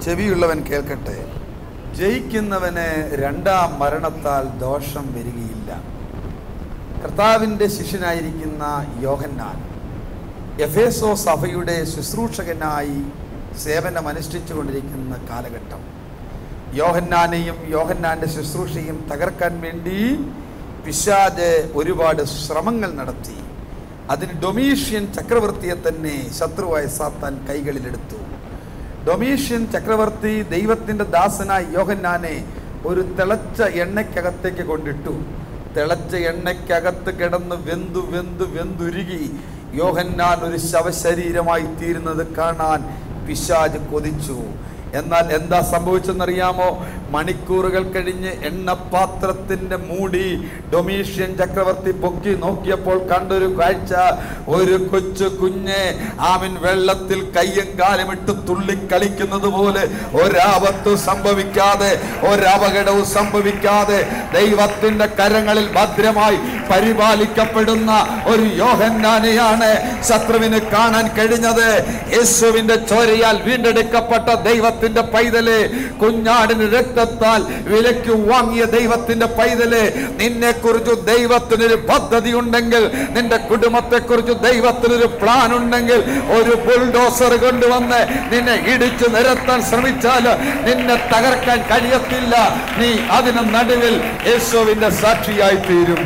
ചെവിയുള്ളവൻ കേൾക്കട്ടെ ജയിക്കുന്നവന് രണ്ടാം മരണത്താൽ ദോഷം വരികയില്ല കർത്താവിൻ്റെ ശിഷ്യനായിരിക്കുന്ന യോഹന്നാൻ എഫേസോ സഭയുടെ ശുശ്രൂഷകനായി സേവനം അനുഷ്ഠിച്ചുകൊണ്ടിരിക്കുന്ന കാലഘട്ടം യോഹന്നാനെയും യോഹന്നാൻ്റെ ശുശ്രൂഷയും തകർക്കാൻ വേണ്ടി പിശാജ് ഒരുപാട് ശ്രമങ്ങൾ നടത്തി അതിന് ഡൊമീഷ്യൻ ചക്രവർത്തിയെ തന്നെ ശത്രുവായ സാത്താൻ കൈകളിലെടുത്തു ഡൊമീഷ്യൻ ചക്രവർത്തി ദൈവത്തിൻ്റെ ദാസനായ യോഹന്നാനെ ഒരു തിളച്ച എണ്ണയ്ക്കകത്തേക്ക് കൊണ്ടിട്ടു തിളച്ച എണ്ണയ്ക്കകത്ത് കിടന്ന് വെന്തു വെന്തു വെന്തുരുകി യോഹന്നാൻ ഒരു ശവശരീരമായി തീരുന്നത് കാണാൻ പിശാജ് കൊതിച്ചു എന്നാൽ എന്താ സംഭവിച്ചെന്നറിയാമോ മണിക്കൂറുകൾ കഴിഞ്ഞ് എണ്ണപാത്രത്തിന്റെ മൂടി ഡൊമീഷ്യൻ ചക്രവർത്തി പൊക്കി നോക്കിയപ്പോൾ കണ്ടൊരു കാഴ്ച ഒരു കൊച്ചു കുഞ്ഞ് ആമിൻ വെള്ളത്തിൽ കയ്യും കാലും ഇട്ട് തുള്ളി കളിക്കുന്നത് പോലെ ഒരാപത്തും സംഭവിക്കാതെ ഒരപകടവും സംഭവിക്കാതെ ദൈവത്തിന്റെ കരങ്ങളിൽ ഭദ്രമായി പരിപാലിക്കപ്പെടുന്ന ഒരു യോഹന്നാനെയാണ് ശത്രുവിന് കാണാൻ കഴിഞ്ഞത് യേശുവിന്റെ ചോരയാൽ വീണ്ടെടുക്കപ്പെട്ട ദൈവത്തിന്റെ പൈതല് കുഞ്ഞാടിന് രക്തത്താൽ വിലക്ക് വാങ്ങിയ ദൈവത്തിന്റെ പൈതല് നിന്നെ കുറിച്ച് ദൈവത്തിനൊരു പദ്ധതി ഉണ്ടെങ്കിൽ നിന്റെ കുടുംബത്തെ കുറിച്ച് ദൈവത്തിനൊരു പ്ലാൻ ഉണ്ടെങ്കിൽ ഒരു ബുൾഡോസർ കൊണ്ടുവന്ന് നിന്നെ ഇടിച്ചു നിരത്താൻ ശ്രമിച്ചാൽ നിന്നെ തകർക്കാൻ കഴിയത്തില്ല നീ അതിന് നടുവിൽ യേശുവിന്റെ സാക്ഷിയായി തീരും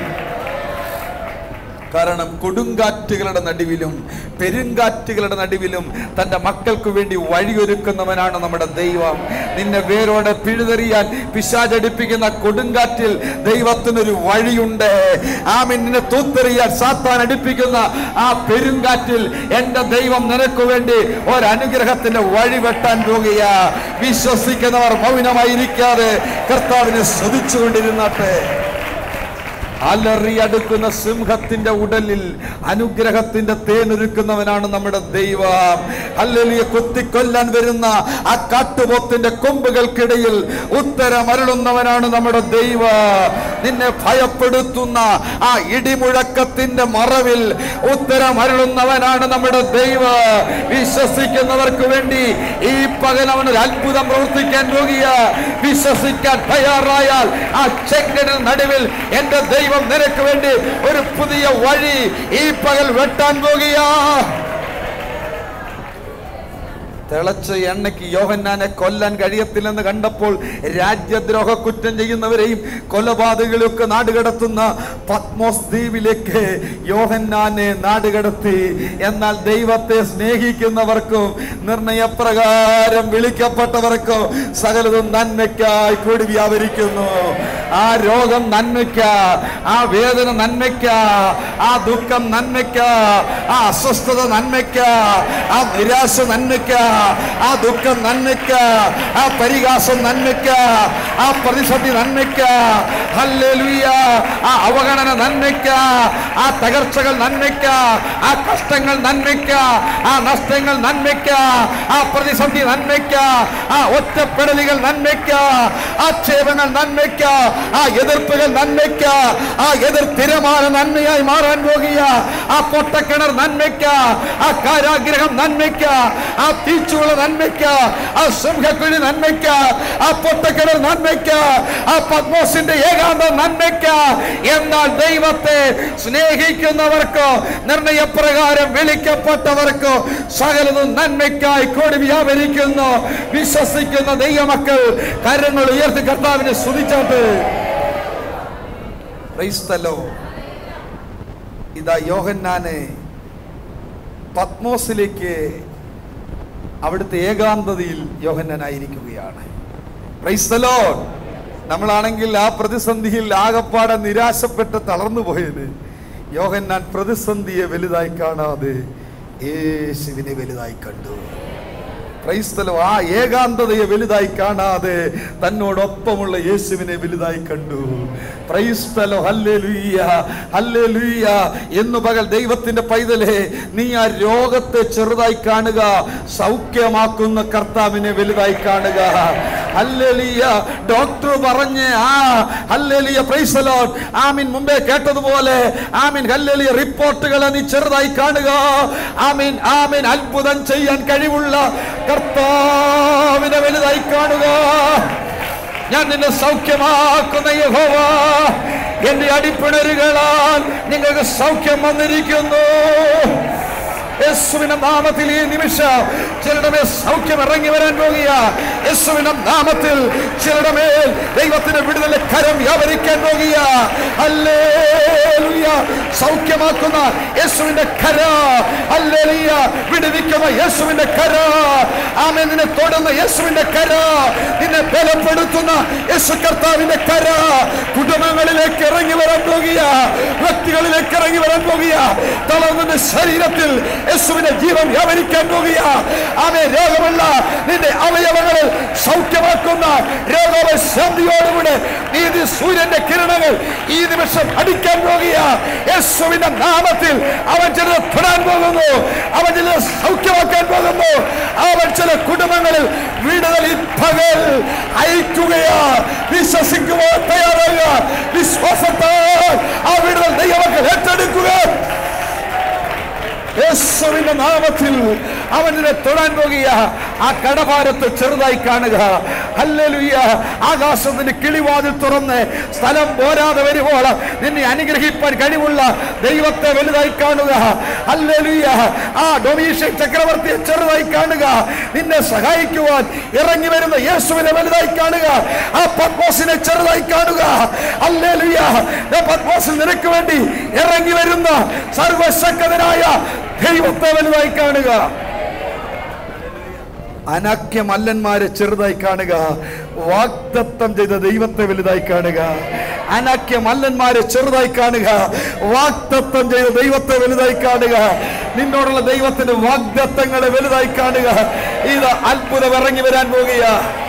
കാരണം കൊടുങ്കാറ്റുകളുടെ നടുവിലും പെരുങ്കാറ്റുകളുടെ നടുവിലും തൻ്റെ മക്കൾക്ക് വേണ്ടി വഴിയൊരുക്കുന്നവനാണ് നമ്മുടെ ദൈവം നിന്നെ വേരോടെ പിഴുതെറിയാൻ പിശാചടിപ്പിക്കുന്ന കൊടുങ്കാറ്റിൽ ദൈവത്തിനൊരു വഴിയുണ്ട് ആമിൻ നിന്നെ തൂത്തെറിയാൻ സാത്താൻ അടിപ്പിക്കുന്ന ആ പെരുങ്കാറ്റിൽ എൻ്റെ ദൈവം നിനക്ക് വേണ്ടി ഒരനുഗ്രഹത്തിന്റെ വഴി വെട്ടാൻ പോകുകയാ വിശ്വസിക്കുന്നവർ മൗനമായിരിക്കാതെ കർത്താവിനെ സ്തുതിച്ചുകൊണ്ടിരുന്നാട്ടെ അലറിയടുക്കുന്ന സിംഹത്തിന്റെ ഉടലിൽ അനുഗ്രഹത്തിന്റെ തേനൊരുക്കുന്നവനാണ് നമ്മുടെ ദൈവം അല്ലലിയെ കുത്തിക്കൊല്ലാൻ വരുന്ന ആ കാട്ടുപോത്തിന്റെ കൊമ്പുകൾക്കിടയിൽ ഉത്തരമരുളുന്നവനാണ് നമ്മുടെ ദൈവ നിന്നെ ഭയപ്പെടുത്തുന്ന ആ ഇടിമുഴക്കത്തിന്റെ മറവിൽ ഉത്തരമരുളുന്നവനാണ് നമ്മുടെ ദൈവ വിശ്വസിക്കുന്നവർക്ക് വേണ്ടി ഈ പകൽ അവൻ ഒരു അത്ഭുതം പ്രവർത്തിക്കാൻ പോകുക വിശ്വസിക്കാൻ തയ്യാറായാൽ ആ ചെങ്കടിന് നടുവിൽ എന്റെ ദൈവം നിനക്ക് വേണ്ടി ഒരു പുതിയ വഴി ഈ പകൽ വെട്ടാൻ പോകുകയാ തിളച്ച എണ്ണയ്ക്ക് യോഹന്നാനെ കൊല്ലാൻ കഴിയത്തില്ലെന്ന് കണ്ടപ്പോൾ രാജ്യദ്രോഹ കുറ്റം ചെയ്യുന്നവരെയും കൊലപാതകളെയൊക്കെ നാടുകടത്തുന്ന പത്മോസ് ദ്വീപിലേക്ക് യോഹന്നാനെ നാടുകടത്തി എന്നാൽ ദൈവത്തെ സ്നേഹിക്കുന്നവർക്കും നിർണയപ്രകാരം വിളിക്കപ്പെട്ടവർക്കും സകലതും നന്മയ്ക്കായി കൂടി വ്യാപരിക്കുന്നു ആ രോഗം നന്മയ്ക്ക ആ വേദന നന്മയ്ക്ക ആ ദുഃഖം നന്മയ്ക്ക ആ അസ്വസ്ഥത നന്മയ്ക്ക ആ നിരാശ നന്മയ്ക്ക ആ ദുഃഖം നന്മയ്ക്ക ആ പരിഹാസം നന്മയ്ക്ക ആ പ്രതിസന്ധി നന്മയ്ക്ക ഹല്ലേലൂയ ആ അവഗണന നന്മയ്ക്ക ആ തകർച്ചകൾ നന്മയ്ക്ക ആ കഷ്ടങ്ങൾ നന്മയ്ക്ക ആ നഷ്ടങ്ങൾ നന്മയ്ക്ക ആ പ്രതിസന്ധി നന്മയ്ക്ക ആ ഒറ്റപ്പെടലുകൾ നന്മയ്ക്ക ആക്ഷേപങ്ങൾ നന്മയ്ക്ക ആ എതിർപ്പുകൾ നന്മയ്ക്ക ആ എതിർ തിരമാല നന്മയായി മാറാൻ പോകുക ആ പൊട്ടക്കിണർ നന്മയ്ക്ക ആ കാരാഗ്രഹം നന്മയ്ക്ക ആ തീച്ചുള നന്മയ്ക്ക ആ സിംഹക്കുഴി നന്മയ്ക്ക ആ പൊട്ടക്കിണർ നന്മയ്ക്ക ആ പത്മോസിന്റെ ഏകാന്ത നന്മയ്ക്ക എന്നാൽ ദൈവത്തെ സ്നേഹിക്കുന്നവർക്കോ നിർണയപ്രകാരം വിളിക്കപ്പെട്ടവർക്കോ സകലതും നന്മയ്ക്കായി കൂടി വ്യാപരിക്കുന്നു വിശ്വസിക്കുന്ന ദൈവമക്കൾ കരങ്ങൾ ഉയർത്തി കർത്താവിനെ സ്തുതിച്ചാട്ട് ക്രൈസ്തലോ ഇതാ യോഹന്നാനെ പത്മോസിലേക്ക് അവിടുത്തെ ഏകാന്തതയിൽ യോഹന്നാനായിരിക്കുകയാണ് ക്രൈസ്തലോ നമ്മളാണെങ്കിൽ ആ പ്രതിസന്ധിയിൽ ആകപ്പാടെ നിരാശപ്പെട്ട് തളർന്നു പോയത് യോഹന്നാൻ പ്രതിസന്ധിയെ വലുതായി കാണാതെ യേശുവിനെ വലുതായി കണ്ടു ക്രൈസ്തലോ ആ ഏകാന്തതയെ വലുതായി കാണാതെ തന്നോടൊപ്പമുള്ള യേശുവിനെ വലുതായി കണ്ടു ക്രൈസ്തലോ ഹല്ലേ ലുയ്യ ഹല്ലേ ലുയ്യ എന്ന് പകൽ ദൈവത്തിന്റെ പൈതലേ നീ ആ രോഗത്തെ ചെറുതായി കാണുക സൗഖ്യമാക്കുന്ന കർത്താവിനെ വലുതായി കാണുക ഹല്ലേലൂയ ഡോക്ടർ പറഞ്ഞ് ആ ഹല്ലേലൂയ പ്രൈസ് ദി ലോർഡ് ആമീൻ മുമ്പേ കേട്ടതുപോലെ ആമീൻ ഹല്ലേലൂയ റിപ്പോർട്ടുകളെ നീ ചെറുതായി കാണുക ആമീൻ ആമീൻ അത്ഭുതം ചെയ്യാൻ കഴിവുള്ള കർത്താവിനെ വലുതായി കാണുക ഞാൻ നിന്നെ സൗഖ്യമാക്കുന്ന യഹോവ എന്റെ അടിപ്പിണരുകളാൽ നിങ്ങൾക്ക് സൗഖ്യം വന്നിരിക്കുന്നു യേശുവിന്റെ നാമത്തിൽ ഈ നിമിഷം ചിലരുടെ മേൽ സൗഖ്യം ഇറങ്ങി വരാൻ പോകുക യേശുവിന്റെ നാമത്തിൽ ചിലരുടെ മേൽ ദൈവത്തിന്റെ വിടുതല കരം വ്യാപരിക്കാൻ പോകുക ഹല്ലേലൂയ സൗഖ്യമാക്കുന്ന യേശുവിന്റെ കര ഹല്ലേലൂയ വിടുവിക്കുന്ന യേശുവിന്റെ കര ആമേ നിന്നെ തൊടുന്ന യേശുവിന്റെ കര നിന്നെ ബലപ്പെടുത്തുന്ന യേശു കർത്താവിന്റെ കര കുടുംബങ്ങളിലേക്ക് ഇറങ്ങി വരാൻ പോകുക വ്യക്തികളിലേക്ക് ഇറങ്ങി വരാൻ പോകുക തളർന്ന ശരീരത്തിൽ യേശുവിന്റെ ജീവൻ വ്യാപരിക്കാൻ പോകുക ആമേ രോഗമുള്ള നിന്റെ അവയവങ്ങളിൽ സൗഖ്യമാക്കുന്ന രോഗശാന്തിയോടുകൂടെ നീതി സൂര്യന്റെ കിരണങ്ങൾ ഈ നിമിഷം അടിക്കാൻ പോകുക യേശുവിന്റെ നാമത്തിൽ അവൻ ചിലത് തൊടാൻ പോകുന്നു അവൻ ചിലത് സൗഖ്യമാക്കാൻ പോകുന്നു അവൻ ചില കുടുംബങ്ങളിൽ വിടുതൽ ഈ പകൽ അയക്കുകയാ വിശ്വസിക്കുവാൻ തയ്യാറാകുക വിശ്വാസത്താൽ ആ വിടുതൽ ദൈവമക്കൾ ഏറ്റെടുക്കുക യേശുവിന്റെ നാമത്തിൽ അവനെ തൊടാൻ പോകുക ആ കടഭാരത്ത് ചെറുതായി കാണുക ഹല്ലേലൂയ ആകാശത്തിന്റെ കിളിവാതിൽ തുറന്ന് സ്ഥലം പോരാതെ വരുമ്പോൾ നിന്നെ അനുഗ്രഹിപ്പാൻ കഴിവുള്ള ദൈവത്തെ വലുതായി കാണുക ഹല്ലേലൂയ ആ ഡൊമീഷ്യൻ ചക്രവർത്തിയെ ചെറുതായി കാണുക നിന്നെ സഹായിക്കുവാൻ ഇറങ്ങി വരുന്ന യേശുവിനെ വലുതായി കാണുക ആ പത്മോസിനെ ചെറുതായി കാണുക ഹല്ലേലൂയ ആ പത്മോസിൽ നിനക്ക് വേണ്ടി ഇറങ്ങി വരുന്ന സർവശക്തനായ ദൈവത്തെ വലുതായി കാണുക അനാക്യ മല്ലന്മാരെ ചെറുതായി കാണുക വാഗ്ദത്തം ചെയ്ത ദൈവത്തെ വലുതായി കാണുക അനാക്യ മല്ലന്മാരെ ചെറുതായി കാണുക വാഗ്ദത്തം ചെയ്ത ദൈവത്തെ വലുതായി കാണുക നിന്നോടുള്ള ദൈവത്തിന്റെ വാഗ്ദത്തങ്ങളെ വലുതായി കാണുക ഇത് അത്ഭുതം ഇറങ്ങി വരാൻ പോകുക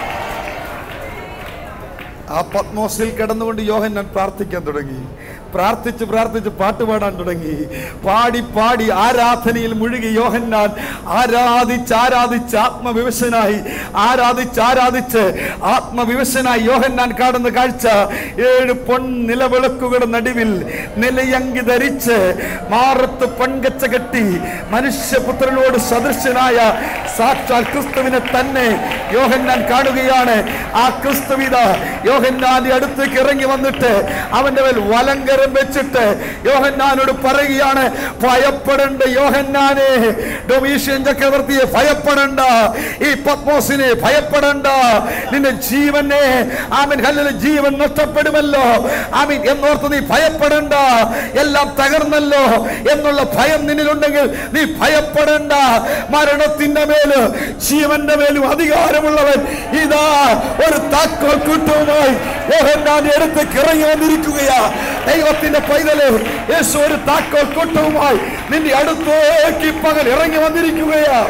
ആ പത്മോസിൽ കിടന്നുകൊണ്ട് യോഹന്നാൻ പ്രാർത്ഥിക്കാൻ തുടങ്ങി പ്രാർത്ഥിച്ച് പ്രാർത്ഥിച്ച് പാട്ട് പാടാൻ തുടങ്ങി പാടി പാടി ആരാധനയിൽ മുഴുകി യോഹന്നാൻ ആരാധിച്ച് ആരാധിച്ച് ആത്മവിവശനായി ആരാധിച്ച് ആരാധിച്ച് ആത്മവിവശനായി യോഹന്നാൻ കാണുന്ന കാഴ്ച ഏഴ് പൊൻ നിലവിളക്കുകളുടെ നടുവിൽ നിലയങ്കി ധരിച്ച് മാറത്ത് പൺകച്ച കെട്ടി മനുഷ്യപുത്രനോട് സദൃശനായ സാക്ഷാൽ ക്രിസ്തുവിനെ തന്നെ യോഹന്നാൻ കാണുകയാണ് ആ ക്രിസ്തുവിത യോഹന്നാന്റെ അടുത്തേക്ക് ഇറങ്ങി വന്നിട്ട് അവന്റെ മേൽ വലങ്കരം വെച്ചിട്ട് യോഹന്നാനോട് പറയുകയാണ് ഭയപ്പെടേണ്ട യോഹന്നാനെ ഡൊമീഷ്യൻ ചക്രവർത്തിയെ ഭയപ്പെടണ്ട ഈ പത്മോസിനെ ഭയപ്പെടണ്ട നിന്റെ ജീവനെ ആമൻ ഹല്ലിലെ ജീവൻ നഷ്ടപ്പെടുമല്ലോ ആമീൻ എന്നോർത്ത് നീ ഭയപ്പെടണ്ട എല്ലാം തകർന്നല്ലോ എന്നുള്ള ഭയം നിന്നിലുണ്ടെങ്കിൽ നീ ഭയപ്പെടണ്ട മരണത്തിന്റെ മേല് ജീവന്റെ മേലും അധികാരമുള്ളവൻ ഇതാ ഒരു താക്കോൽ കൂട്ടവുമായി യോഹന്നാന്റെ അടുത്തേക്ക് ഇറങ്ങി വന്നിരിക്കുകയാ ദൈവത്തിന്റെ പൈതല് യേശു ഒരു താക്കോൽ കൂട്ടവുമായി നിന്റെ അടുത്തേക്ക് ഈ പകൽ ഇറങ്ങി വന്നിരിക്കുകയാ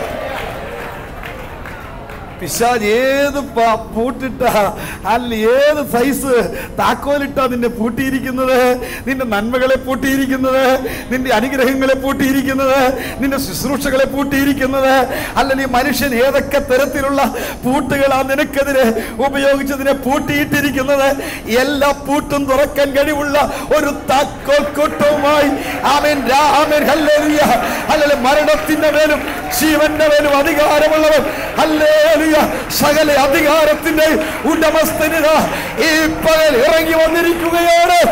പിശാജ് ഏത് പ- പൂട്ടിട്ട അല്ല ഏത് സൈസ് താക്കോലിട്ടാ നിന്നെ പൂട്ടിയിരിക്കുന്നത് നിന്റെ നന്മകളെ പൂട്ടിയിരിക്കുന്നത് നിന്റെ അനുഗ്രഹങ്ങളെ പൂട്ടിയിരിക്കുന്നത് നിന്റെ ശുശ്രൂഷകളെ പൂട്ടിയിരിക്കുന്നത് അല്ല നീ മനുഷ്യൻ ഏതൊക്കെ തരത്തിലുള്ള പൂട്ടുകളാ നിനക്കെതിരെ ഉപയോഗിച്ചതിനെ പൂട്ടിയിട്ടിരിക്കുന്നത് എല്ലാ പൂട്ടും തുറക്കാൻ കഴിവുള്ള ഒരു താക്കോൽ കൂട്ടവുമായി ആമേൻ രാ- ആമേൻ ഹല്ലേലൂയ അല്ലല്ല മരണത്തിന്റെ മേലും ജീവന്റെ മേലും അധികാരമുള്ളവൻ ഹല്ലേലൂയ സകല അധികാരത്തിന്റെ ഉടമസ്ഥനിത ഈ പകൽ ഇറങ്ങി വന്നിരിക്കുകയാണ്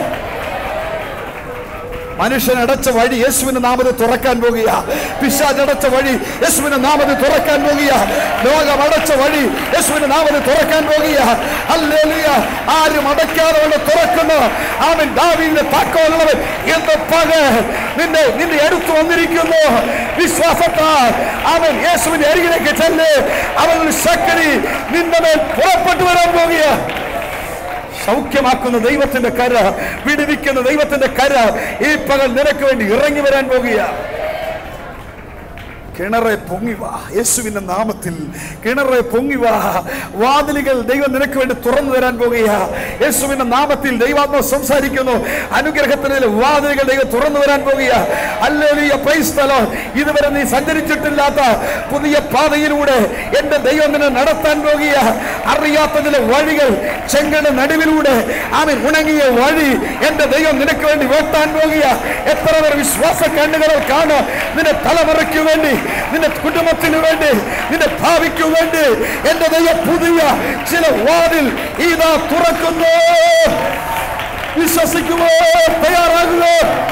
മനുഷ്യൻ അടച്ച വഴി യേശുവിന്റെ നാമത്തിൽ തുറക്കാൻ പോകുക പിശാജ് അടച്ച വഴി യേശുവിന്റെ നാമത്തിൽ തുറക്കാൻ പോകുക ലോകം അടച്ച വഴി യേശുവിന്റെ നാമത്തിൽ തുറക്കാൻ പോകുക ഹല്ലേലൂയ ആരും അടയ്ക്കാതെ കൊണ്ട് തുറക്കുന്നു അവൻ ദാവീദിന്റെ താക്കോലുള്ളവൻ എന്ന് പകൽ നിന്റെ നിന്റെ അടുത്ത് വന്നിരിക്കുന്നു വിശ്വാസത്താൽ അവൻ യേശുവിന്റെ അരികിലേക്ക് ചെല്ല് അവൻ ശക്തി നിന്റെ മേൽ പുറപ്പെട്ടു വരാൻ പോകുക സൗഖ്യമാക്കുന്ന ദൈവത്തിന്റെ കര വിടുവിക്കുന്ന ദൈവത്തിന്റെ കര ഈ പകൽ നിനക്ക് വേണ്ടി ഇറങ്ങി വരാൻ പോകുക കിണറെ പൊങ്ങി വാ യേശുവിന്റെ നാമത്തിൽ കിണറെ പൊങ്ങി വാ വാതിലുകൾ ദൈവം നിനക്ക് വേണ്ടി തുറന്നു തരാൻ പോകുക യേശുവിന്റെ നാമത്തിൽ ദൈവാത്മ സംസാരിക്കുന്നു അനുഗ്രഹത്തിന് വാതിലുകൾ ദൈവം തുറന്നു വരാൻ പോകുക അല്ലേലിയ പ്രൈസ്തലോ ഇതുവരെ നീ സഞ്ചരിച്ചിട്ടില്ലാത്ത പുതിയ പാതയിലൂടെ എന്റെ ദൈവം നിന്നെ നടത്താൻ പോകുക അറിയാത്തതിലെ വഴികൾ ചെങ്കട നടുവിലൂടെ അവൻ ഉണങ്ങിയ വഴി എന്റെ ദൈവം നിനക്ക് വേണ്ടി വെട്ടാൻ പോകുക എത്ര പേർ വിശ്വാസ കണ്ണുകളിൽ കാണും നിന്റെ തലമുറയ്ക്ക് വേണ്ടി നിന്റെ കുടുംബത്തിന് വേണ്ടി നിന്റെ ഭാവിക്ക് വേണ്ടി എന്റെ ദൈവം പുതിയ ചില വാതിൽ ഇതാ തുറക്കുന്നു വിശ്വസിക്കുമോ തയ്യാറാകുമോ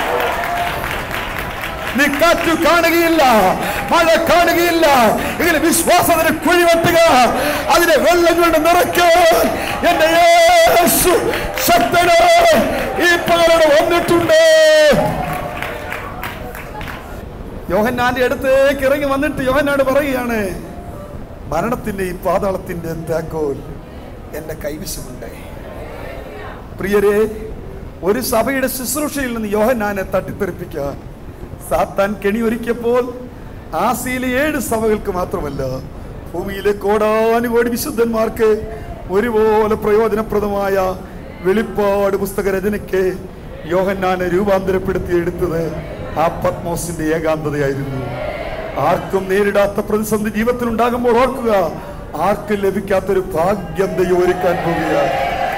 നീ കാറ്റു കാണുകയില്ല മഴ കാണുകയില്ല ഇങ്ങനെ വിശ്വാസത്തിന് കുഴിവെട്ടുക അതിനെ വെള്ളം കൊണ്ട് നിറയ്ക്കാൻ എന്റെ യേശു ശക്തനോ ഈ പകലോട് വന്നിട്ടുണ്ട് യോഹന്നാന്റെ അടുത്തേക്ക് ഇറങ്ങി വന്നിട്ട് യോഹന്നാട് പറയുകയാണ് മരണത്തിന്റെയും പാതാളത്തിന്റെ താക്കോൽ എന്റെ കൈവശമുണ്ട് പ്രിയരെ ഒരു സഭയുടെ ശുശ്രൂഷയിൽ നിന്ന് യോഹന്നാനെ തട്ടിത്തെറിപ്പിക്കാൻ സാത്താൻ കെണിയൊരുക്കിയപ്പോൾ ആസിയിലെ ഏഴ് സഭകൾക്ക് മാത്രമല്ല ഭൂമിയിലെ കോടാനുകോടി വിശുദ്ധന്മാർക്ക് ഒരുപോലെ പ്രയോജനപ്രദമായ വെളിപ്പാട് പുസ്തക രചനയ്ക്ക് യോഹന്നാനെ രൂപാന്തരപ്പെടുത്തി എടുത്തത് ആ പത്മോസിന്റെ ഏകാന്തതയായിരുന്നു ആർക്കും നേരിടാത്ത പ്രതിസന്ധി ജീവിതത്തിൽ ഉണ്ടാകുമ്പോൾ ഓർക്കുക ആർക്കും ലഭിക്കാത്തൊരു ഭാഗ്യം ദൈവം ഒരുക്കാൻ പോവുകയാണ്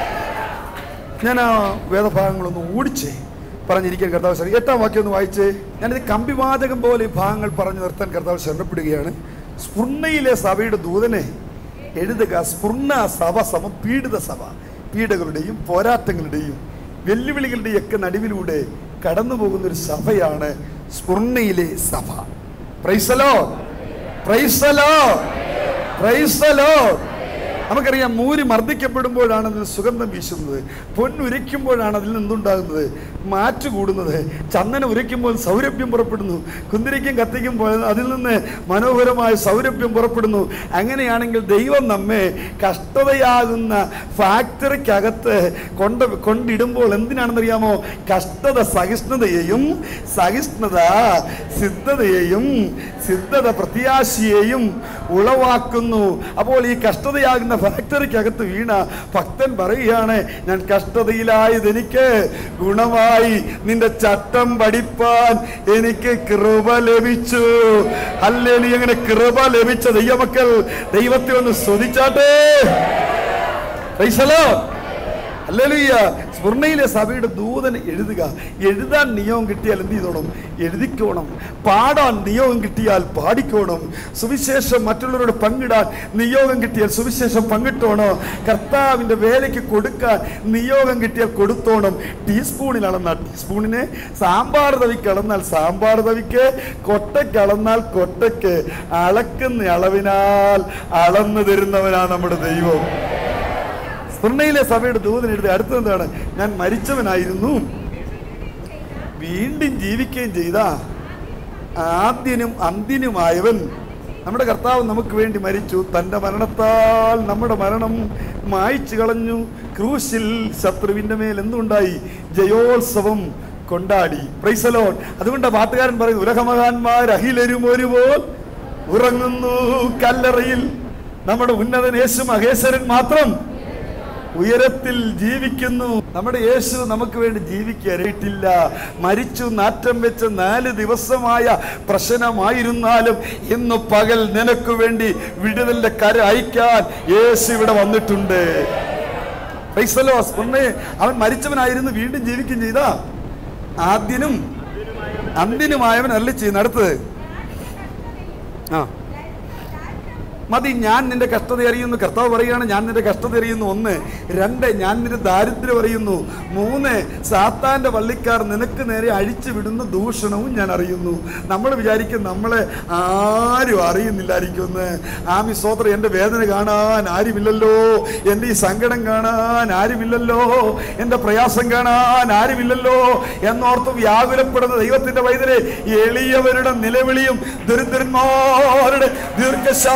ഞാൻ ആ വേദഭാഗങ്ങളൊന്ന് ഓടിച്ചേ പറഞ്ഞിരിക്കാൻ കർത്താവ് ശരണം എട്ടാം വാക്യം ഒന്ന് വായിച്ചേ ഞാനിത് കമ്പിവാചകം പോലെ ഈ ഭാഗങ്ങൾ പറഞ്ഞു നിർത്താൻ കർത്താവ് ശരണപ്പെടുകയാണ് സ്ഫുർണയിലെ സഭയുടെ ദൂതനെ എഴുതുക സ്ഫുർണ സഭ സമ പീഡിത സഭ പീഡകളുടെയും പോരാട്ടങ്ങളുടെയും വെല്ലുവിളികളുടെയും ഒക്കെ നടുവിലൂടെ കടന്നു പോകുന്ന ഒരു സഭയാണ് സ്ഫുർണയിലെ സഭ പ്രൈസലോ പ്രൈസലോ പ്രൈസലോ നമുക്കറിയാം മൂരി മർദ്ദിക്കപ്പെടുമ്പോഴാണ് അതിന് സുഗന്ധം വീശുന്നത് പൊന്നുരയ്ക്കുമ്പോഴാണ് അതിൽ നിന്നുണ്ടാകുന്നത് മാറ്റ് കൂടുന്നത് ചന്ദനം ഉരയ്ക്കുമ്പോൾ സൗരഭ്യം പുറപ്പെടുന്നു കുന്തിരിക്കും കത്തിക്കുമ്പോൾ അതിൽ നിന്ന് മനോഹരമായ സൗരഭ്യം പുറപ്പെടുന്നു അങ്ങനെയാണെങ്കിൽ ദൈവം നമ്മെ കഷ്ടതയാകുന്ന ഫാക്ടറിക്കകത്ത് കൊണ്ട് കൊണ്ടിടുമ്പോൾ എന്തിനാണെന്നറിയാമോ കഷ്ടത സഹിഷ്ണുതയെയും സഹിഷ്ണുത സിദ്ധതയെയും സിദ്ധത പ്രത്യാശയെയും ഉളവാക്കുന്നു അപ്പോൾ ഈ കഷ്ടതയാകുന്ന ഫാക്ടറിക്കകത്ത് വീണ ഭക്തൻ പറയുകയാണ് ഞാൻ കഷ്ടതയിലായത് എനിക്ക് ഗുണമായി നിന്റെ ചട്ടം പഠിപ്പാൻ എനിക്ക് കൃപ ലഭിച്ചു അല്ലേലി അങ്ങനെ കൃപ ലഭിച്ച ദൈവമക്കൾ ദൈവത്തെ ഒന്ന് സ്തുതിച്ചാട്ടെ പ്രൈസലോ അല്ലേലൂയ്യ സ്വർണ്ണയിലെ സഭയുടെ ദൂതൻ എഴുതുക എഴുതാൻ നിയോഗം കിട്ടിയാൽ എന്ത് ചെയ്തോണം എഴുതിക്കോണം പാടാൻ നിയോഗം കിട്ടിയാൽ പാടിക്കോണം സുവിശേഷം മറ്റുള്ളവരോട് പങ്കിടാൻ നിയോഗം കിട്ടിയാൽ സുവിശേഷം പങ്കിട്ടോണം കർത്താവിൻ്റെ വേലയ്ക്ക് കൊടുക്കാൻ നിയോഗം കിട്ടിയാൽ കൊടുത്തോണം ടീസ്പൂണിൽ അളന്നാൽ ടീസ്പൂണിനെ സാമ്പാർ തവിക്ക് അളന്നാൽ സാമ്പാർ തവിക്ക് കൊട്ടയ്ക്ക് അളന്നാൽ കൊട്ടയ്ക്ക് അളക്കുന്ന അളവിനാൽ അളന്നു തരുന്നവനാണ് നമ്മുടെ ദൈവം സ്വർണ്ണയിലെ സഭയുടെ ദൂതൻ എഴുതി അടുത്തത് എന്താണ് ഞാൻ മരിച്ചവനായിരുന്നു വീണ്ടും ജീവിക്കുകയും ചെയ്ത ആദ്യനും അന്ത്യനുമായവൻ നമ്മുടെ കർത്താവ് നമുക്ക് വേണ്ടി മരിച്ചു തൻ്റെ മരണത്താൽ നമ്മുടെ മരണം മായ്ച്ചു കളഞ്ഞു ക്രൂശിൽ ശത്രുവിൻ്റെ മേൽ എന്തുണ്ടായി ജയോത്സവം കൊണ്ടാടി പ്രൈസലോൺ അതുകൊണ്ട് പാട്ടുകാരൻ പറയുന്നു ഉലകമഹാന്മാർ അഖിലരും ഒരുപോൽ ഉറങ്ങുന്നു കല്ലറയിൽ നമ്മുടെ ഉന്നതൻ യേശു മഹേശ്വരൻ മാത്രം ഉയരത്തിൽ ജീവിക്കുന്നു നമ്മുടെ യേശു നമുക്ക് വേണ്ടി ജീവിക്കാനായിട്ടില്ല മരിച്ചു നാറ്റം വെച്ച് നാല് ദിവസമായ പ്രശ്നമായിരുന്നാലും ഇന്ന് പകൽ നിനക്ക് വേണ്ടി വിടുതലിന്റെ കര അയക്കാൻ യേശു ഇവിടെ വന്നിട്ടുണ്ട് ക്രൈസ്തലോസ് ഒന്ന് അവൻ മരിച്ചവനായിരുന്നു വീണ്ടും ജീവിക്കുകയും ചെയ്ത ആദ്യനും അന്തിനുമായവൻ അല്ല ചെയ്യുന്ന അടുത്തത് ആ മതി ഞാൻ നിന്റെ കഷ്ടത അറിയുന്നു കർത്താവ് പറയുകയാണ് ഞാൻ നിന്റെ കഷ്ടത അറിയുന്നു ഒന്ന് രണ്ട് ഞാൻ നിന്റെ ദാരിദ്ര്യം അറിയുന്നു മൂന്ന് സാത്താന്റെ വള്ളിക്കാർ നിനക്ക് നേരെ അഴിച്ചു വിടുന്ന ദൂഷണവും ഞാൻ അറിയുന്നു നമ്മൾ വിചാരിക്കും നമ്മളെ ആരും അറിയുന്നില്ലായിരിക്കുമെന്ന് ആമി സ്വോത്രം എൻ്റെ വേദന കാണാൻ ആരുമില്ലല്ലോ എൻ്റെ ഈ സങ്കടം കാണാൻ ആരുമില്ലല്ലോ എൻ്റെ പ്രയാസം കാണാൻ ആരുമില്ലല്ലോ എന്നോർത്ത് വ്യാകുലപ്പെടുന്ന ദൈവത്തിന്റെ വൈദ്യരെ എളിയവരുടെ നിലവിളിയും ദരിദ്രന്മാരുടെ ദീർഘശ്വാസവും കാണാൻ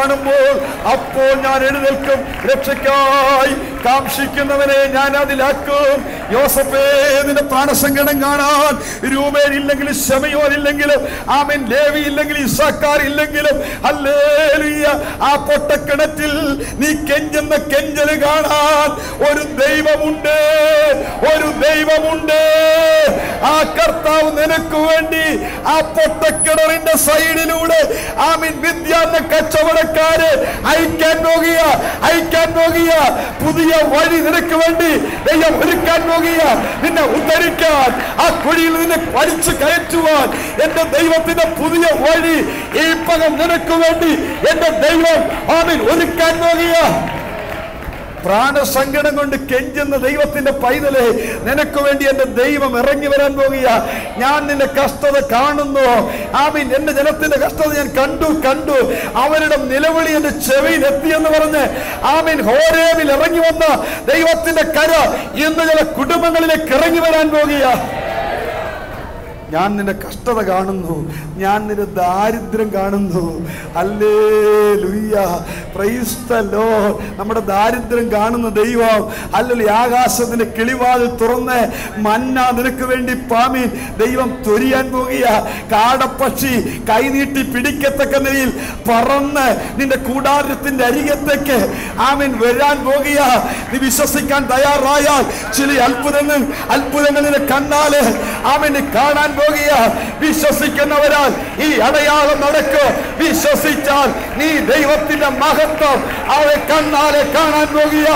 കാണുമ്പോൾ അപ്പോൾ ഞാൻ എഴുന്നേൽക്കും രക്ഷയ്ക്കായി കാക്ഷിക്കുന്നവനെ ഞാൻ അതിലാക്കും യോസഫേ നിന്റെ പ്രാണസങ്കടം കാണാൻ രൂപേൻ ഇല്ലെങ്കിലും ശമയോൻ ഇല്ലെങ്കിലും ആമൻ ലേവി ഇല്ലെങ്കിൽ ഇസാക്കാർ ഇല്ലെങ്കിലും ഹല്ലേലൂയ ആ പൊട്ടക്കിണറ്റിൽ നീ കെഞ്ചുന്ന കെഞ്ചല് കാണാൻ ഒരു ദൈവമുണ്ട് ഒരു ദൈവമുണ്ട് ആ കർത്താവ് നിനക്ക് വേണ്ടി ആ പൊട്ടക്കിണറിന്റെ സൈഡിലൂടെ ആമീൻ വിദ്യാന്ന കച്ചവടക്കാര് അയക്കാൻ പോകുക അയക്കാൻ പോകുക പുതിയ വഴി നിനക്ക് വേണ്ടി ദൈവം ഒരുക്കാൻ പോകുക നിന്നെ ഉദ്ധരിക്കാൻ ആ കുഴിയിൽ നിന്നെ വലിച്ചു കയറ്റുവാൻ എന്റെ ദൈവത്തിന്റെ പുതിയ വഴി ഈ പകം നിനക്ക് വേണ്ടി എന്റെ ദൈവം ആമീൻ ഒരുക്കാൻ പോകുക പ്രാണസങ്കടം കൊണ്ട് കെഞ്ചുന്ന ദൈവത്തിന്റെ പൈതലെ നിനക്ക് വേണ്ടി എന്റെ ദൈവം ഇറങ്ങി വരാൻ പോകുക ഞാൻ നിന്റെ കഷ്ടത കാണുന്നു ആമീൻ എന്റെ ജനത്തിന്റെ കഷ്ടത ഞാൻ കണ്ടു കണ്ടു അവരുടെ നിലവിളി എന്റെ ചെവിയിൽ എത്തിയെന്ന് പറഞ്ഞ് ആമീൻ ഹോരേവിൽ ഇറങ്ങി വന്ന ദൈവത്തിന്റെ കര ഇന്ന് ചില കുടുംബങ്ങളിലേക്ക് ഇറങ്ങി വരാൻ പോകുക ഞാൻ നിന്റെ കഷ്ടത കാണുന്നു ഞാൻ നിന്റെ ദാരിദ്ര്യം കാണുന്നു അല്ലേ ലുയ്യ പ്രൈസ്തലോ നമ്മുടെ ദാരിദ്ര്യം കാണുന്ന ദൈവം അല്ലല്ലേ ആകാശത്തിന്റെ കിളിവാതിൽ തുറന്ന് മന്ന നിനക്ക് വേണ്ടി പാമീൻ ദൈവം തൊരിയാൻ പോകുക കാടപ്പക്ഷി കൈനീട്ടി പിടിക്കത്തക്ക നിലയിൽ പറന്ന് നിന്റെ കൂടാരത്തിന്റെ അരികത്തേക്ക് ആമീൻ വരാൻ പോകുക നീ വിശ്വസിക്കാൻ തയ്യാറായാൽ ചില അത്ഭുതങ്ങൾ അത്ഭുതങ്ങൾ നിന്റെ കണ്ണാല് ആമീൻ നീ കാണാൻ പോകുക വിശ്വസിക്കുന്നവരാൽ ഈ അടയാളം നടക്കും വിശ്വസിച്ചാൽ നീ ദൈവത്തിന്റെ മഹത്വം അവരെ കണ്ണാലെ കാണാൻ പോകുക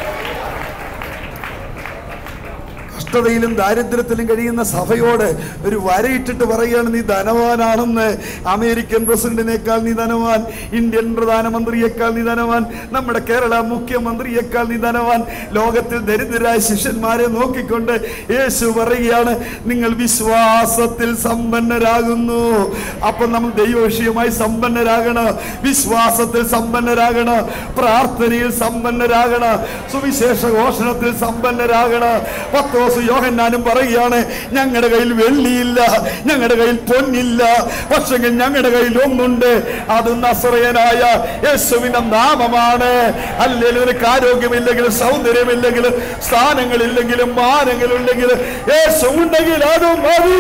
കഷ്ടതയിലും ദാരിദ്ര്യത്തിലും കഴിയുന്ന സഭയോട് ഒരു വരയിട്ടിട്ട് പറയുകയാണ് നീ ധനവാനാണെന്ന് അമേരിക്കൻ പ്രസിഡന്റിനേക്കാൾ നീ ധനവാൻ ഇന്ത്യൻ പ്രധാനമന്ത്രിയേക്കാൾ നീ ധനവാൻ നമ്മുടെ കേരള മുഖ്യമന്ത്രിയേക്കാൾ നീ ധനവാൻ ലോകത്തിൽ ദരിദ്രരായ ശിഷ്യന്മാരെ നോക്കിക്കൊണ്ട് യേശു പറയുകയാണ് നിങ്ങൾ വിശ്വാസത്തിൽ സമ്പന്നരാകുന്നു അപ്പൊ നമ്മൾ ദൈവവിഷയമായി സമ്പന്നരാകണം വിശ്വാസത്തിൽ സമ്പന്നരാകണം പ്രാർത്ഥനയിൽ സമ്പന്നരാകണം സുവിശേഷ ഘോഷണത്തിൽ സമ്പന്നരാകണം പത്തോസ് യോഹന്നാനും പറയുകയാണ് ഞങ്ങളുടെ കയ്യിൽ വെള്ളിയില്ല ഞങ്ങളുടെ കയ്യിൽ പൊന്നില്ല പക്ഷെങ്കിൽ ഞങ്ങളുടെ കയ്യിൽ ഒന്നുണ്ട് അത് നസറയനായ യേശുവിന്റെ നാമമാണ് അല്ലെങ്കിൽ നിനക്ക് ആരോഗ്യമില്ലെങ്കിലും സൗന്ദര്യമില്ലെങ്കിലും സ്ഥാനങ്ങളില്ലെങ്കിലും മാനങ്ങളില്ലെങ്കിലും യേശു ഉണ്ടെങ്കിൽ അത് മതി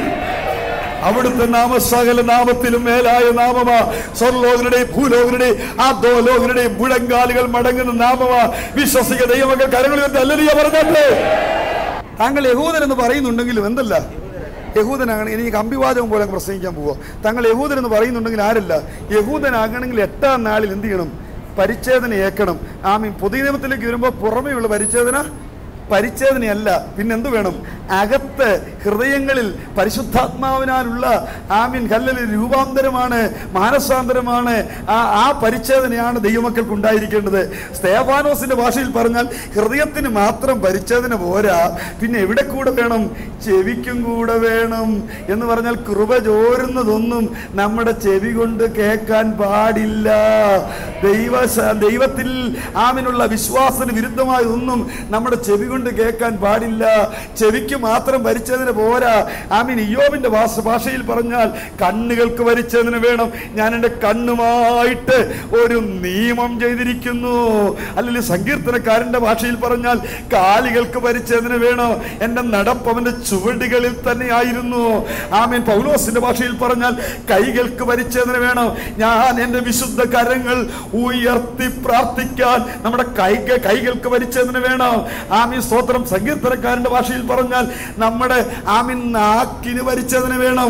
അവിടുത്തെ നാമ സകല നാമത്തിലും മേലായ നാമമാ സ്വർലോകരുടെയും ഭൂലോകരുടെയും ആദോലോകരുടെയും മുഴങ്കാലുകൾ മടങ്ങുന്ന നാമമാ വിശ്വസിക ദൈവമക്കൾ കരങ്ങളിൽ അല്ലലിയ പറഞ്ഞല്ലേ താങ്കൾ യഹൂദൻ എന്ന് പറയുന്നുണ്ടെങ്കിലും എന്തല്ല യഹൂദനാകണം ഇനി കമ്പിവാചകം പോലെ അങ്ങ് പ്രസംഗിക്കാൻ പോവോ താങ്കൾ യഹൂദൻ എന്ന് പറയുന്നുണ്ടെങ്കിൽ ആരല്ല യഹൂദനാകണമെങ്കിൽ എട്ടാം നാളിൽ എന്ത് ചെയ്യണം പരിച്ഛേദന ഏക്കണം ആമീൻ പുതിയ നിയമത്തിലേക്ക് വരുമ്പോൾ പുറമേയുള്ള പരിച്ഛേദന പരിച്ഛേദനയല്ല പിന്നെന്ത് വേണം അകത്ത് ഹൃദയങ്ങളിൽ പരിശുദ്ധാത്മാവിനാലുള്ള ആമീൻ കല്ലൽ രൂപാന്തരമാണ് മാനസാന്തരമാണ് ആ ആ പരിച്ഛേദനയാണ് ദൈവമക്കൾക്ക് ഉണ്ടായിരിക്കേണ്ടത് സ്തേഫാനോസിന്റെ ഭാഷയിൽ പറഞ്ഞാൽ ഹൃദയത്തിന് മാത്രം പരിച്ഛേദന പോരാ പിന്നെ എവിടെ കൂടെ വേണം ചെവിക്കും കൂടെ വേണം എന്ന് പറഞ്ഞാൽ കൃപ ചോരുന്നതൊന്നും നമ്മുടെ ചെവി കൊണ്ട് കേൾക്കാൻ പാടില്ല ദൈവ ദൈവത്തിൽ ആമിനുള്ള വിശ്വാസത്തിന് വിരുദ്ധമായതൊന്നും നമ്മുടെ ചെവി കൊണ്ട് കേൾക്കാൻ പാടില്ല ചെവിക്ക് മാത്രം ഭരിച്ചതിന് പോരാ ആമീൻ ഇയോബിന്റെ ഭാഷ ഭാഷയിൽ പറഞ്ഞാൽ കണ്ണുകൾക്ക് ഭരിച്ചതിന് വേണം ഞാൻ എൻ്റെ കണ്ണുമായിട്ട് ഒരു നിയമം ചെയ്തിരിക്കുന്നു അല്ലെങ്കിൽ സങ്കീർത്തനക്കാരന്റെ ഭാഷയിൽ പറഞ്ഞാൽ കാലുകൾക്ക് ഭരിച്ചതിന് വേണം എൻ്റെ നടപ്പ് അവന്റെ ചുവടുകളിൽ തന്നെ ആയിരുന്നു ആമീൻ പൗലോസിന്റെ ഭാഷയിൽ പറഞ്ഞാൽ കൈകൾക്ക് ഭരിച്ചതിന് വേണം ഞാൻ എൻ്റെ വിശുദ്ധ കരങ്ങൾ ഉയർത്തി പ്രാർത്ഥിക്കാൻ നമ്മുടെ കൈ കൈകൾക്ക് ഭരിച്ചതിന് വേണം ആമീൻ സ്തോത്രം സങ്കീർത്തനക്കാരന്റെ ഭാഷയിൽ പറഞ്ഞാൽ നമ്മുടെ ആമീൻ നാക്കിന് ഭരിച്ചതിന് വേണം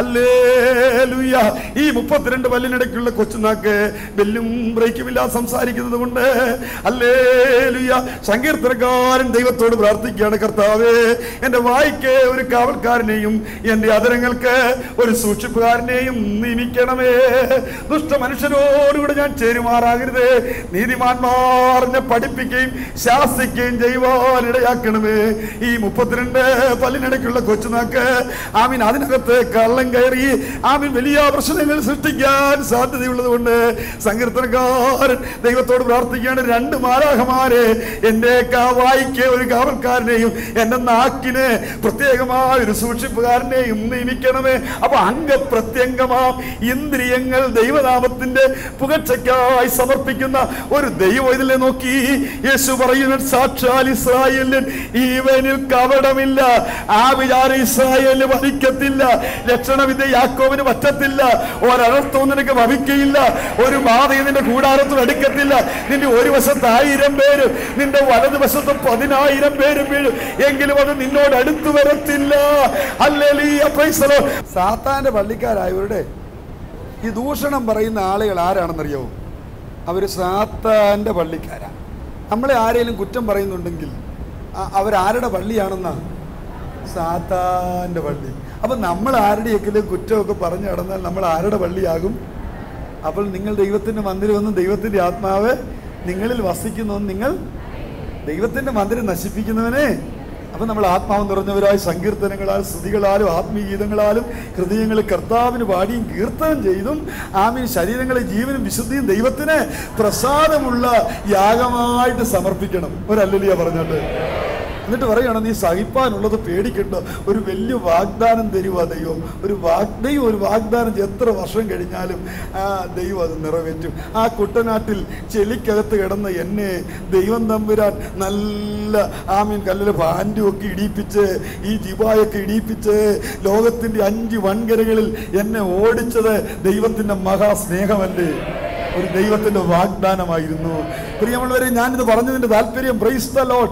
ഹല്ലേലൂയ ഈ മുപ്പത്തിരണ്ട് പല്ലിനിടയ്ക്കുള്ള കൊച്ചുനാക്ക് ബെല്ലും ബ്രേക്കും ഇല്ലാതെ സംസാരിക്കുന്നത് കൊണ്ട് ഹല്ലേലൂയ സങ്കീർത്തനക്കാരൻ ദൈവത്തോട് പ്രാർത്ഥിക്കുകയാണ് കർത്താവേ എൻ്റെ വായിക്ക് ഒരു കാവൽക്കാരനെയും എൻ്റെ അതരങ്ങൾക്ക് ഒരു സൂക്ഷിപ്പുകാരനെയും നിയമിക്കണമേ ദുഷ്ട മനുഷ്യരോടുകൂടെ ഞാൻ ചേരുമാറാകരുത് നീതിമാന്മാർ എന്നെ പഠിപ്പിക്കുകയും ശാസിക്കുകയും ചെയ്യുവാൻ ഇടയാക്കണമേ ഈ മുപ്പത്തിരണ്ട് പല്ലിനിടയ്ക്കുള്ള കൊച്ചുനാക്ക് ആമീൻ അതിനകത്ത് കള്ളം കയറി ആമീൻ വലിയ പ്രശ്നങ്ങൾ സൃഷ്ടിക്കാൻ സാധ്യതയുള്ളത് കൊണ്ട് സങ്കീർത്തനക്കാരൻ ദൈവത്തോട് പ്രാർത്ഥിക്കുകയാണ് രണ്ട് മാലാഹമാരെ എന്റെ വായിക്ക് ഒരു കാവൽക്കാരനെയും എന്റെ നാക്കിന് പ്രത്യേകമായ ഒരു സൂക്ഷിപ്പുകാരനെയും നിയമിക്കണമേ അപ്പൊ അംഗപ്രത്യംഗമാം ഇന്ദ്രിയങ്ങൾ ദൈവനാമത്തിന്റെ പുകഴ്ചയ്ക്കായി സമർപ്പിക്കുന്ന ഒരു ദൈവം ഇതിലെ നോക്കി യേശു പറയുന്ന സാക്ഷാൽ ഇസ്രായേലിൻ ഈവനിൽ കപടമില്ല ആ വിചാരം ഇസ്രായേലിന് ഭവിക്കത്തില്ല ലക്ഷണം ഇത് യാക്കോവിന് പറ്റത്തില്ല ഒരർത്ഥവും നിനക്ക് ഭവിക്കയില്ല ഒരു ബാധയും നിന്റെ കൂടാരത്തിൽ എടുക്കത്തില്ല നിന്റെ ഒരു വശത്ത് ആയിരം പേര് നിന്റെ വലതുവശത്ത് പതിനായിരം പേര് വീഴും എങ്കിലും അത് നിന്നോട് അടുത്തു വരത്തില്ല ഹല്ലേലൂയ, praise the Lord. സാത്താന്റെ പള്ളിക്കാരായവരുടെ ഈ ദൂഷണം പറയുന്ന ആളുകൾ ആരാണെന്നറിയാവോ അവർ സാത്താന്റെ പള്ളിക്കാരാ നമ്മളെ ആരെങ്കിലും കുറ്റം പറയുന്നുണ്ടെങ്കിൽ ആ- അവരാരുടെ പള്ളിയാണെന്നാ സാത്താന്റെ പള്ളി അപ്പം നമ്മൾ ആരുടെയെങ്കിലും കുറ്റമൊക്കെ പറഞ്ഞു നടന്നാൽ നമ്മൾ ആരുടെ പള്ളിയാകും അപ്പോൾ നിങ്ങൾ ദൈവത്തിൻ്റെ മന്ദിരമെന്നും ദൈവത്തിൻ്റെ ആത്മാവ് നിങ്ങളിൽ വസിക്കുന്നുവെന്ന് നിങ്ങൾ ദൈവത്തിൻ്റെ മന്ദിരം നശിപ്പിക്കുന്നവനെ അപ്പം നമ്മൾ ആത്മാവ് നിറഞ്ഞവരായ സങ്കീർത്തനങ്ങളാൽ സ്തുതികളാലും ആത്മീയഗീതങ്ങളാലും ഹൃദയങ്ങളിൽ കർത്താവിന് പാടിയും കീർത്തനം ചെയ്തും ആമീൻ ശരീരങ്ങളെ ജീവനും വിശുദ്ധിയും ദൈവത്തിന് പ്രസാദമുള്ള യാഗമായിട്ട് സമർപ്പിക്കണം ഒരല്ലലിയ പറഞ്ഞിട്ട് എന്നിട്ട് പറയുകയാണ് നീ സഹിപ്പാനുള്ളത് പേടിക്കണ്ട ഒരു വലിയ വാഗ്ദാനം തരുക ദൈവം ഒരു വാഗ്ദൈവം ഒരു വാഗ്ദാനം ചെയ്ത് എത്ര വർഷം കഴിഞ്ഞാലും ആ ദൈവം അത് നിറവേറ്റും ആ കുട്ടനാട്ടിൽ ചെളിക്കകത്ത് കിടന്ന എന്നെ ദൈവം തമ്പുരാൻ നല്ല ആമീൻ കല്ലിൽ പാൻറ്റും ഒക്കെ ഇടിയിപ്പിച്ച് ഈ ജിബായൊക്കെ ഇടിയിപ്പിച്ച് ലോകത്തിൻ്റെ അഞ്ച് വൻകരകളിൽ എന്നെ ഓടിച്ചത് ദൈവത്തിൻ്റെ മഹാസ്നേഹമല്ലേ ഒരു ദൈവത്തിന്റെ വാഗ്ദാനമായിരുന്നു പ്രിയമുള്ളവരെ ഞാനിത് പറഞ്ഞതിന്റെ താല്പര്യം പ്രൈസ് ദ ലോർഡ്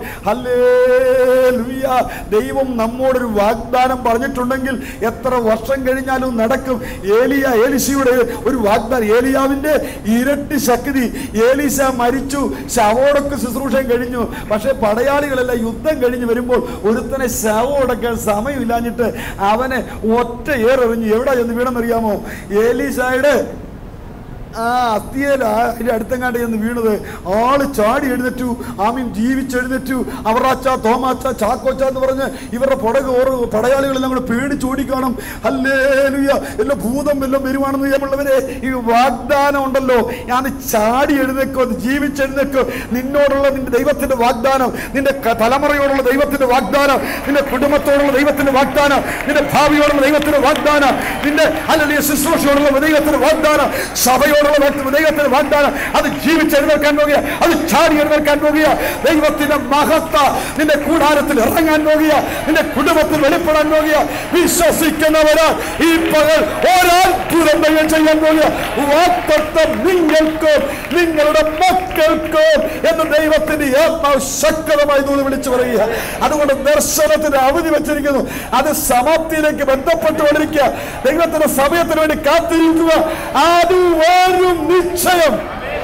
ഹല്ലേലൂയ ദൈവം നമ്മോടൊരു വാഗ്ദാനം പറഞ്ഞിട്ടുണ്ടെങ്കിൽ എത്ര വർഷം കഴിഞ്ഞാലും നടക്കും ഏലിയ ഏലിശയുടെ ഒരു വാഗ്ദാനം ഏലിയാവിന്റെ ഇരട്ടി ശക്തി ഏലീശ മരിച്ചു ശവോടൊക്കെ ശുശ്രൂഷയും കഴിഞ്ഞു പക്ഷേ പടയാളികളെല്ലാം യുദ്ധം കഴിഞ്ഞ് വരുമ്പോൾ ഒരുത്തനെ ശവോടക്കാൻ സമയമില്ലാഞ്ഞിട്ട് അവനെ ഒറ്റ ഏറെറിഞ്ഞു എവിടെ ചെന്ന് വീണെന്നറിയാമോ ഏലീശായുടെ ആ അസ്ഥിയല അതിന്റെ അടുത്തെങ്ങാണ്ട് ചെന്ന് വീണത് ആള് ചാടി എഴുന്നേറ്റു ആമീൻ ജീവിച്ചെഴുന്നേറ്റു അവറാച്ച തോമാച്ച ചാക്കോച്ച എന്ന് പറഞ്ഞ് ഇവരുടെ പുടക് ഓരോ പടയാളികളെല്ലാം കൂടെ പേടിച്ചോടി കാണും അല്ലേലുയ എല്ലാം ഭൂതം എല്ലാം വരുവാണെന്ന് ഞാനുള്ളവരെ ഈ വാഗ്ദാനം ഉണ്ടല്ലോ ഞാൻ ചാടി എഴുന്നേക്കോ ജീവിച്ചെഴുന്നേക്കോ നിന്നോടുള്ള നിന്റെ ദൈവത്തിന്റെ വാഗ്ദാനം നിന്റെ ക- തലമുറയോടുള്ള ദൈവത്തിന്റെ വാഗ്ദാനം നിന്റെ കുടുംബത്തോടുള്ള ദൈവത്തിന്റെ വാഗ്ദാനം നിന്റെ ഭാവിയോടുള്ള ദൈവത്തിന്റെ വാഗ്ദാനം നിന്റെ അല്ലെങ്കിൽ ശുശ്രൂഷയോടുള്ള ദൈവത്തിന്റെ വാഗ്ദാനം സഭയോടുള്ള വാഗ്ദ- ദൈവത്തിന്റെ വാഗ്ദാനം അത് ജീവിച്ചെഴുന്നേൽക്കാൻ പോകുക അത് ചാടി എഴുന്നേൽക്കാൻ പോകുക ദൈവത്തിന്റെ മഹത്ത നിന്റെ കൂടാരത്തിൽ ഇറങ്ങാൻ പോകുക നിന്റെ കുടുംബത്തിൽ വെളിപ്പെടാൻ പോകുക വിശ്വസിക്കുന്നവര് ഈ പകൽ ഒരത്ഭുതം ദൈവം ചെയ്യാൻ പോകുക വാക്തത്വം നിങ്ങൾക്കും നിങ്ങളുടെ മക്കൾക്കും എന്ന് ദൈവത്തിന്റെ ആത്മാവ് ശക്തമായി തോന്നി വിളിച്ചു പറയുക അതുകൊണ്ട് ദർശനത്തിന് അവധി വെച്ചിരിക്കുന്നു അത് സമാപ്തിയിലേക്ക് ബന്ധപ്പെട്ടുകൊണ്ടിരിക്കുക ദൈവത്തിന്റെ സമയത്തിന് വേണ്ടി കാത്തിരിക്കുക അത് വരും നിശ്ചയം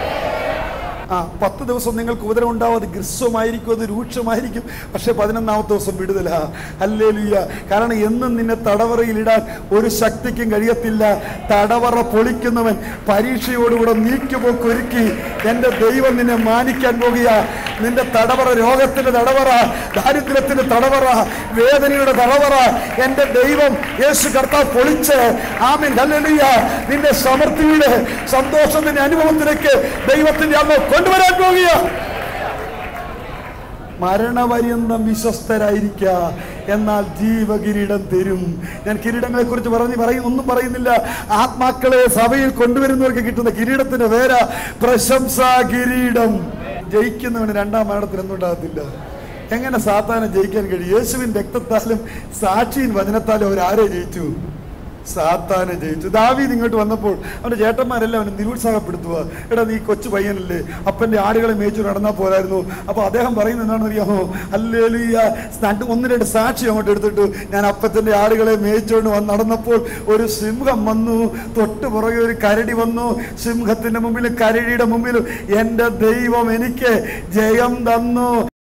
ആ പത്ത് ദിവസം നിങ്ങൾക്ക് ഉദരം ഉണ്ടാവും അത് ഗ്രസ്വമായിരിക്കും അത് രൂക്ഷമായിരിക്കും പക്ഷെ പതിനൊന്നാമത്തെ ദിവസം വിടുതല അല്ലേ കാരണം എന്നും നിന്നെ തടവറയിലിടാൻ ഒരു ശക്തിക്കും കഴിയത്തില്ല തടവറ പൊളിക്കുന്നവൻ പരീക്ഷയോടുകൂടെ നീക്കുപോക്ക് ഒരുക്കി എൻ്റെ ദൈവം നിന്നെ മാനിക്കാൻ പോകുക നിന്റെ തടവറ രോഗത്തിന്റെ തടവറ ദാരിദ്ര്യത്തിന്റെ തടവറ വേദനയുടെ തടവറ എൻ്റെ ദൈവം യേശു കർത്താവ് പൊളിച്ച് ആമീൻ ഹല്ലേലൂയ നിന്റെ സമൃദ്ധിയുടെ സന്തോഷത്തിന്റെ അനുഭവത്തിലേക്ക് ദൈവത്തിന്റെ അമ്മ കൊണ്ടുവരാൻ പോകുക മരണപര്യന്തം വിശ്വസ്തരായിരിക്കുക എന്നാൽ ജീവകിരീടം തരും ഞാൻ കിരീടങ്ങളെ കുറിച്ച് പറഞ്ഞ് പറയും ഒന്നും പറയുന്നില്ല ആത്മാക്കളെ സഭയിൽ കൊണ്ടുവരുന്നവർക്ക് കിട്ടുന്ന കിരീടത്തിന്റെ പേരാ പ്രശംസാ കിരീടം ജയിക്കുന്നവന് രണ്ടാം മരണത്തിൽ ഒന്നുണ്ടാകത്തില്ല എങ്ങനെ സാത്താനെ ജയിക്കാൻ കഴിയും യേശുവിൻ രക്തത്താലും സാക്ഷിயின் വചനത്താലും അവരാരെ ജയിച്ചു സാത്താനെ ജയിച്ചു ദാവീദ് ഇങ്ങോട്ട് വന്നപ്പോൾ അവന്റെ ചേട്ടന്മാരെല്ലാം അവനെ നിരുത്സാഹപ്പെടുത്തുക എടാ നീ കൊച്ചു പയ്യനല്ലേ അപ്പന്റെ ആടുകളെ മേച്ചു നടന്നാൽ പോരായിരുന്നു അപ്പൊ അദ്ദേഹം പറയുന്നത് എന്താണെന്ന് അറിയാമോ അല്ലേലൂയ രണ്ട് ഒന്ന് രണ്ട് സാക്ഷി അങ്ങോട്ട് എടുത്തിട്ട് ഞാൻ അപ്പത്തിന്റെ ആടുകളെ മേയിച്ചുകൊണ്ട് വന്ന് നടന്നപ്പോൾ ഒരു സിംഹം വന്നു തൊട്ട് പുറകെ ഒരു കരടി വന്നു സിംഹത്തിന്റെ മുമ്പിലും കരടിയുടെ മുമ്പിലും എൻ്റെ ദൈവം എനിക്ക് ജയം തന്നു